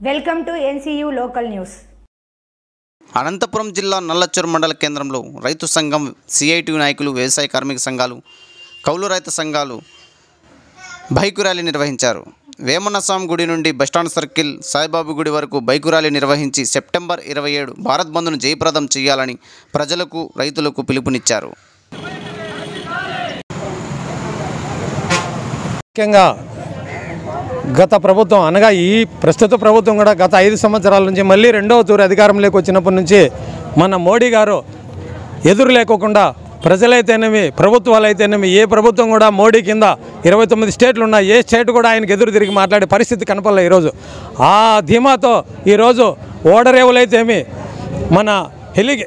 welcome to NCU local news Anantapur జిల్లా నల్లచ్చూరు మండల కేంద్రంలో రైతు సంఘం సిఐటి నాయకులు వ్యవసాయ కార్మిక సంఘాలు కౌలు రైతు సంఘాలు బైకు ర్యాలీ నిర్వహించారు వేమన్నస్వామి గుడి నుండి బస్టాండ్ సర్కిల్ సాయిబాబు గుడి వరకు బైకు ర్యాలీ నిర్వహించి సెప్టెంబర్ ఇరవై ఏడు భారత్ బంద్ను జయప్రదం చేయాలని ప్రజలకు రైతులకు పిలుపునిచ్చారు ముఖ్యంగా గత ప్రభుత్వం అనగా ఈ ప్రస్తుత ప్రభుత్వం కూడా గత ఐదు సంవత్సరాల నుంచి మళ్ళీ రెండవ తూరు అధికారంలోకి వచ్చినప్పటి నుంచి మన మోడీ గారు ఎదురు లేకోకుండా ప్రజలైతేనేమి ప్రభుత్వాలు అయితేనేమి ఏ ప్రభుత్వం కూడా మోడీ కింద ఇరవై తొమ్మిది స్టేట్లు ఉన్న ఏ స్టేట్ కూడా ఆయనకు ఎదురు తిరిగి మాట్లాడే పరిస్థితి కనపడలే ఈరోజు ఆ ధీమాతో ఈరోజు ఓడరేవులైతేమి మన హెలి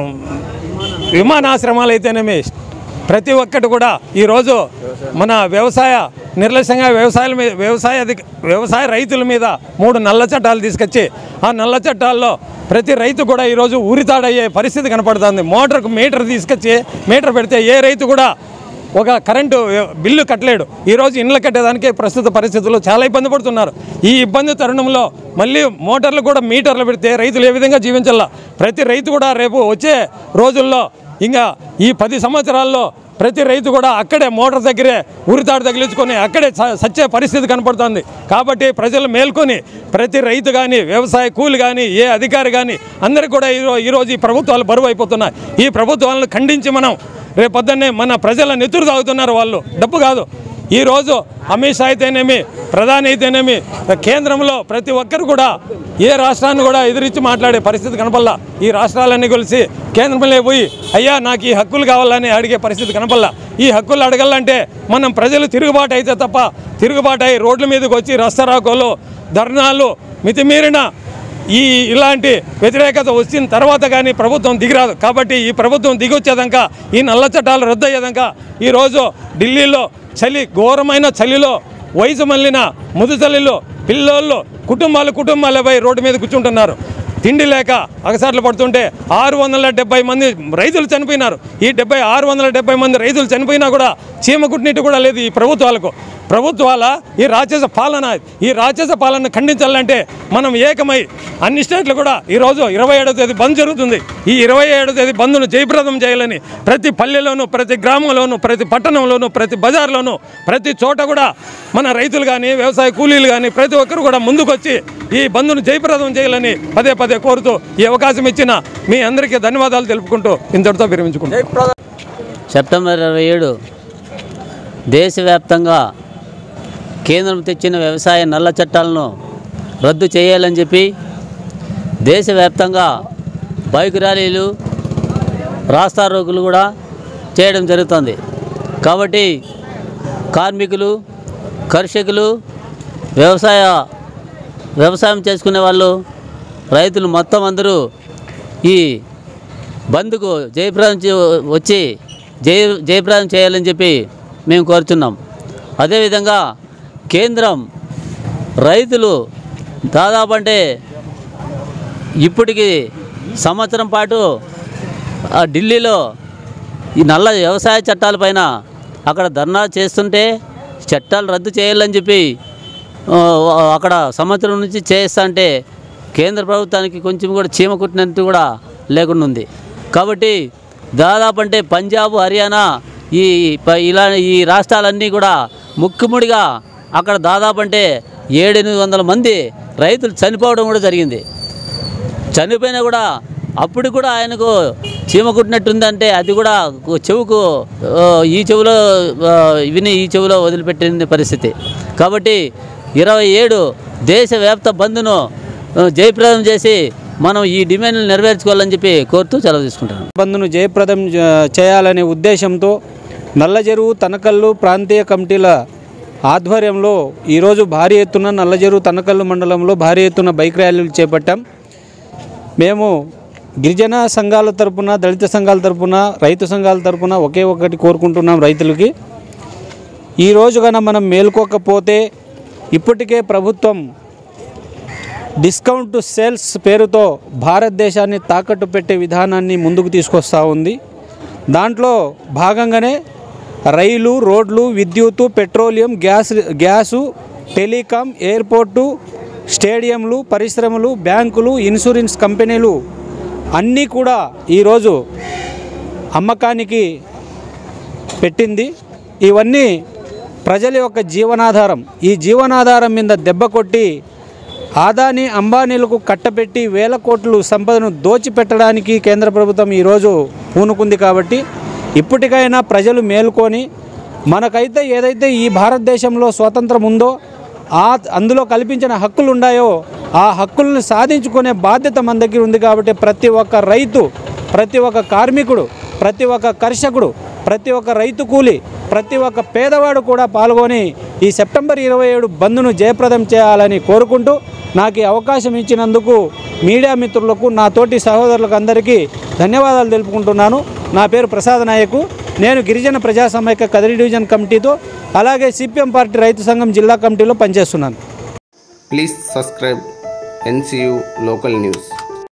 విమానాశ్రమాలు అయితేనేమి ప్రతి ఒక్కటి కూడా ఈరోజు మన వ్యవసాయ నిర్లక్ష్యంగా వ్యవసాయాల మీద వ్యవసాయ అధిక వ్యవసాయ రైతుల మీద మూడు నల్ల చట్టాలు తీసుకొచ్చి ఆ నల్ల చట్టాల్లో ప్రతి రైతు కూడా ఈరోజు ఉరితాడయ్యే పరిస్థితి కనపడుతుంది మోటార్కు మీటర్ తీసుకొచ్చి మీటర్ పెడితే ఏ రైతు కూడా ఒక కరెంటు బిల్లు కట్టలేడు ఈరోజు ఇండ్లు కట్టేదానికి ప్రస్తుత పరిస్థితుల్లో చాలా ఇబ్బంది పడుతున్నారు ఈ ఇబ్బంది తరుణంలో మళ్ళీ మోటార్లు కూడా మీటర్లు పెడితే రైతులు ఏ విధంగా జీవించాలా ప్రతి రైతు కూడా రేపు వచ్చే రోజుల్లో ఇంకా ఈ పది సంవత్సరాల్లో ప్రతి రైతు కూడా అక్కడే మోటార్ దగ్గరే ఉరితాడు తగిలించుకొని అక్కడే స- సచ్చే పరిస్థితి కనపడుతుంది కాబట్టి ప్రజలు మేల్కొని ప్రతి రైతు కానీ వ్యవసాయ కూలి కానీ ఏ అధికారి కానీ అందరికీ కూడా ఈరో ఈరోజు ఈ ప్రభుత్వాలు బరువు అయిపోతున్నాయి ఈ ప్రభుత్వాలను ఖండించి మనం రేపొద్దున్నే మన ప్రజల నెత్తురు తాగుతున్నారు వాళ్ళు డబ్బు కాదు ఈరోజు అమిత్ షా అయితేనేమి ప్రధాని అయితేనేమి కేంద్రంలో ప్రతి ఒక్కరు కూడా ఏ రాష్ట్రాన్ని కూడా ఎదిరించి మాట్లాడే పరిస్థితి కనపల్లా ఈ రాష్ట్రాలన్నీ కలిసి కేంద్రంలో పోయి అయ్యా నాకు ఈ హక్కులు కావాలని అడిగే పరిస్థితి కనపల్లా ఈ హక్కులు అడగాలంటే మనం ప్రజలు తిరుగుబాటు అయితే తప్ప తిరుగుబాటు అయి రోడ్ల మీదకి వచ్చి రస్తరాకోలు ధర్నాలు మితిమీరిన ఈ ఇలాంటి వ్యతిరేకత వచ్చిన తర్వాత కానీ ప్రభుత్వం దిగిరాదు కాబట్టి ఈ ప్రభుత్వం దిగొచ్చేదాకా ఈ నల్ల చట్టాలు రద్దు అయ్యేదాకా ఈరోజు ఢిల్లీలో చలి ఘోరమైన చలిలో వయసు మళ్ళిన ముదుచలిలో పిల్లోళ్ళు కుటుంబాలు కుటుంబాలపై రోడ్డు మీద కూర్చుంటున్నారు తిండి లేక అగసాట్లు పడుతుంటే ఆరు వందల డెబ్బై మంది రైతులు చనిపోయినారు ఈ డెబ్బై ఆరు వందల డెబ్బై మంది రైతులు చనిపోయినా కూడా చీమ కుట్టినట్టు కూడా లేదు ఈ ప్రభుత్వాలకు ప్రభుత్వాల ఈ రాక్షస పాలన ఈ రాక్షస పాలన ఖండించాలంటే మనం ఏకమై అన్ని స్టేట్లు కూడా ఈరోజు ఇరవై ఏడో తేదీ బంద్ జరుగుతుంది ఈ ఇరవై ఏడో తేదీ బంద్ను జయప్రదం చేయాలని ప్రతి పల్లెలోనూ ప్రతి గ్రామంలోనూ ప్రతి పట్టణంలోనూ ప్రతి బజార్లోనూ ప్రతి చోట కూడా మన రైతులు కానీ వ్యవసాయ కూలీలు కానీ ప్రతి ఒక్కరు కూడా ముందుకొచ్చి ఈ బంద్ను జయప్రదం చేయాలని పదే పదే కోరుతూ ఈ అవకాశం ఇచ్చిన మీ అందరికీ ధన్యవాదాలు తెలుపుకుంటూ ఇంతటితో విరమించుకుంటాం సెప్టెంబర్ ఇరవై ఏడు దేశవ్యాప్తంగా కేంద్రం తెచ్చిన వ్యవసాయ నల్ల చట్టాలను రద్దు చేయాలని చెప్పి దేశవ్యాప్తంగా బైక్ ర్యాలీలు రాస్తా రోగులు కూడా చేయడం జరుగుతుంది కాబట్టి కార్మికులు కర్షకులు వ్యవసాయ వ్యవసాయం చేసుకునే వాళ్ళు రైతులు మొత్తం అందరూ ఈ బంద్కు జయప్రదం చే- వచ్చి జయ జయప్రదం చేయాలని చెప్పి మేము కోరుతున్నాం అదేవిధంగా కేంద్రం రైతులు దాదాపు అంటే ఇప్పటికి సంవత్సరం పాటు ఆ ఢిల్లీలో ఈ నల్ల వ్యవసాయ చట్టాలపైన అక్కడ ధర్నా చేస్తుంటే చట్టాలు రద్దు చేయాలని చెప్పి ఆ, అక్కడ సంవత్సరం నుంచి చేస్తా అంటే కేంద్ర ప్రభుత్వానికి కొంచెం కూడా చీమ కుట్టినట్టు కూడా లేకుండా ఉంది కాబట్టి దాదాపు అంటే పంజాబ్ హర్యానా ఈ ప- ఇలా ఈ రాష్ట్రాలన్నీ కూడా ముక్కుముడిగా అక్కడ దాదాపు అంటే ఏడెనిమిది వందల మంది రైతులు చనిపోవడం కూడా జరిగింది చనిపోయినా కూడా అప్పుడు కూడా ఆయనకు చీమ కుట్టినట్టుందంటే అది కూడా చెవుకు ఆ, ఈ చెవులో ఆ, విని ఈ చెవులో వదిలిపెట్టిన పరిస్థితి కాబట్టి ఇరవై ఏడు దేశవ్యాప్త బంద్ను ఆ, జయప్రదం చేసి మనం ఈ డిమాండ్లు నెరవేర్చుకోవాలని చెప్పి కోరుతూ సెలవు తీసుకుంటున్నాను బంద్ను జయప్రదం చే- చేయాలనే ఉద్దేశంతో నల్లజెరువు తనకల్లు ప్రాంతీయ కమిటీల ఆధ్వర్యంలో ఈరోజు భారీ ఎత్తున నల్లజెరువు తనకల్లు మండలంలో భారీ ఎత్తున బైక్ ర్యాలీలు చేపట్టాం మేము గిరిజన సంఘాల తరపున దళిత సంఘాల తరపున రైతు సంఘాల తరపున ఒకే ఒకటి కోరుకుంటున్నాం రైతులకి ఈ రోజు కన్నా మనం మేల్కోకపోతే ఇప్పటికే ప్రభుత్వం డిస్కౌంట్ సేల్స్ పేరుతో భారతదేశాన్ని తాకట్టు పెట్టే విధానాన్ని ముందుకు తీసుకొస్తూ ఉంది దాంట్లో భాగంగానే రైలు రోడ్లు విద్యుత్తు petroleum gas gas telecom airport స్టేడియంలు పరిశ్రమలు బ్యాంకులు ఇన్సూరెన్స్ కంపెనీలు అన్నీ కూడా ఈరోజు అమ్మకానికి పెట్టింది ఇవన్నీ ప్రజల యొక్క జీవనాధారం ఈ జీవనాధారం మీద దెబ్బ కొట్టి ఆదాని అంబానీలకు కట్టబెట్టి వేల కోట్లు సంపదను దోచిపెట్టడానికి కేంద్ర ప్రభుత్వం ఈరోజు పూనుకుంది కాబట్టి ఇప్పటికైనా ప్రజలు మేల్కొని మనకైతే ఏదైతే ఈ భారతదేశంలో స్వాతంత్రం ఉందో ఆ అందులో కల్పించిన హక్కులు ఉన్నాయో ఆ హక్కులను సాధించుకునే బాధ్యత మన దగ్గర ఉంది కాబట్టి ప్రతి ఒక్క రైతు ప్రతి ఒక్క కార్మికుడు ప్రతి ఒక్క కర్షకుడు ప్రతి ఒక్క రైతు కూలి ప్రతి ఒక్క పేదవాడు కూడా పాల్గొని ఈ సెప్టెంబర్ ఇరవై ఏడు బంద్ను జయప్రదం చేయాలని కోరుకుంటూ నాకు ఈ అవకాశం ఇచ్చినందుకు మీడియా మిత్రులకు నా తోటి సహోదరులకు అందరికీ ధన్యవాదాలు తెలుపుకుంటున్నాను నా పేరు ప్రసాద్ నాయకు నేను గిరిజన ప్రజా సమైక్య కదిరి డివిజన్ కమిటీతో అలాగే సిపిఎం పార్టీ రైతు సంఘం జిల్లా కమిటీలో పనిచేస్తున్నాను please subscribe NCU local news